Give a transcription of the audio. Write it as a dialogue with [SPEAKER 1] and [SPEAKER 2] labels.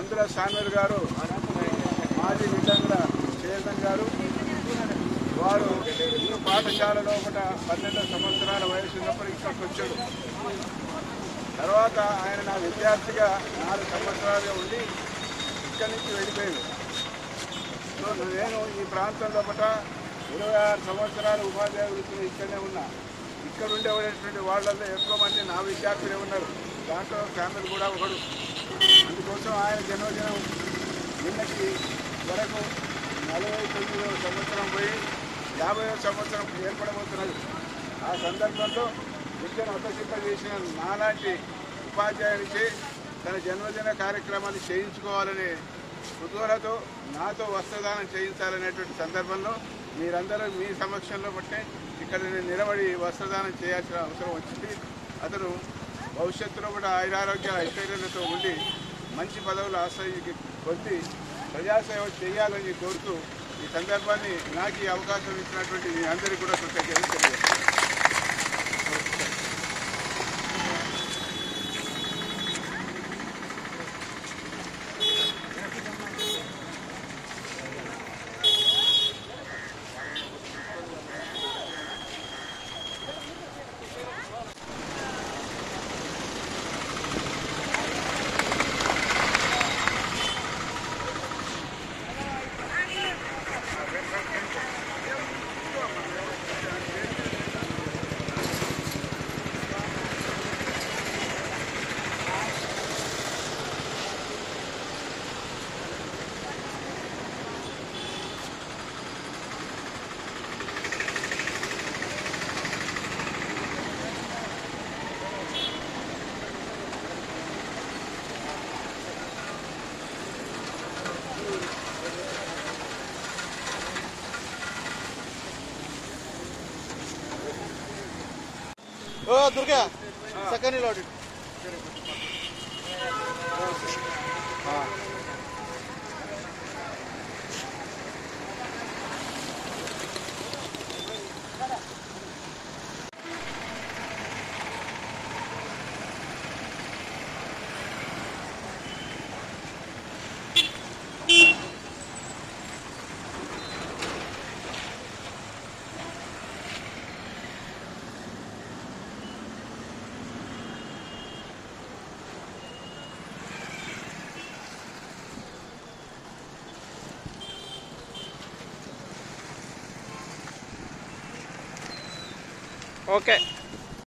[SPEAKER 1] మందుల సామ్యుల్ గారు మాజీ విధంగా చైర్మన్ గారు వారు ఈ పాఠశాల లోపల పన్నెండు సంవత్సరాల వయసు ఉన్నప్పుడు ఇక్కడికి వచ్చాడు తర్వాత ఆయన నా విద్యార్థిగా నాలుగు సంవత్సరాలుగా ఉండి ఇక్కడి నుంచి వెళ్ళిపోయాడు సో నేను ఈ ప్రాంతం లోపల ఇరవై ఆరు సంవత్సరాలు ఉపాధ్యాయ వృత్తిలో ఇక్కడనే ఉన్నా ఇక్కడ ఉండేటువంటి వాళ్ళల్లో ఎక్కువ మంది నా విద్యార్థులే ఉన్నారు దాంట్లో ఫ్యామిలీ కూడా ఒకడు అందుకోసం ఆయన జన్మదినం నిన్నకి వరకు నలభై తొమ్మిదవ సంవత్సరం పోయి యాభై సంవత్సరం ఏర్పడబోతున్నది ఆ సందర్భంలో విద్యను అభ్యసింప చేసిన నాలాంటి ఉపాధ్యాయునికి తన జన్మదిన కార్యక్రమాన్ని చేయించుకోవాలని కుతూహలతో నాతో వస్త్రదానం చేయించాలనేటువంటి సందర్భంలో మీరందరూ మీ సమక్షంలో బట్టే ఇక్కడ నేను నిలబడి వస్త్రదానం చేయాల్సిన అవసరం వచ్చింది అతను భవిష్యత్తులో కూడా ఆయురారోగ్య ఐశ్వర్యాలతో ఉండి మంచి పదవులు ఆశ్రయించి పొంది ప్రజాసేవ చేయాలని కోరుతూ ఈ సందర్భాన్ని నాకు ఈ అవకాశం ఇచ్చినటువంటి మీ అందరికీ కూడా కృతజ్ఞతలు తెలియజేస్తాను
[SPEAKER 2] ఓ దుర్గా సక్కని లోడ్ ఓకే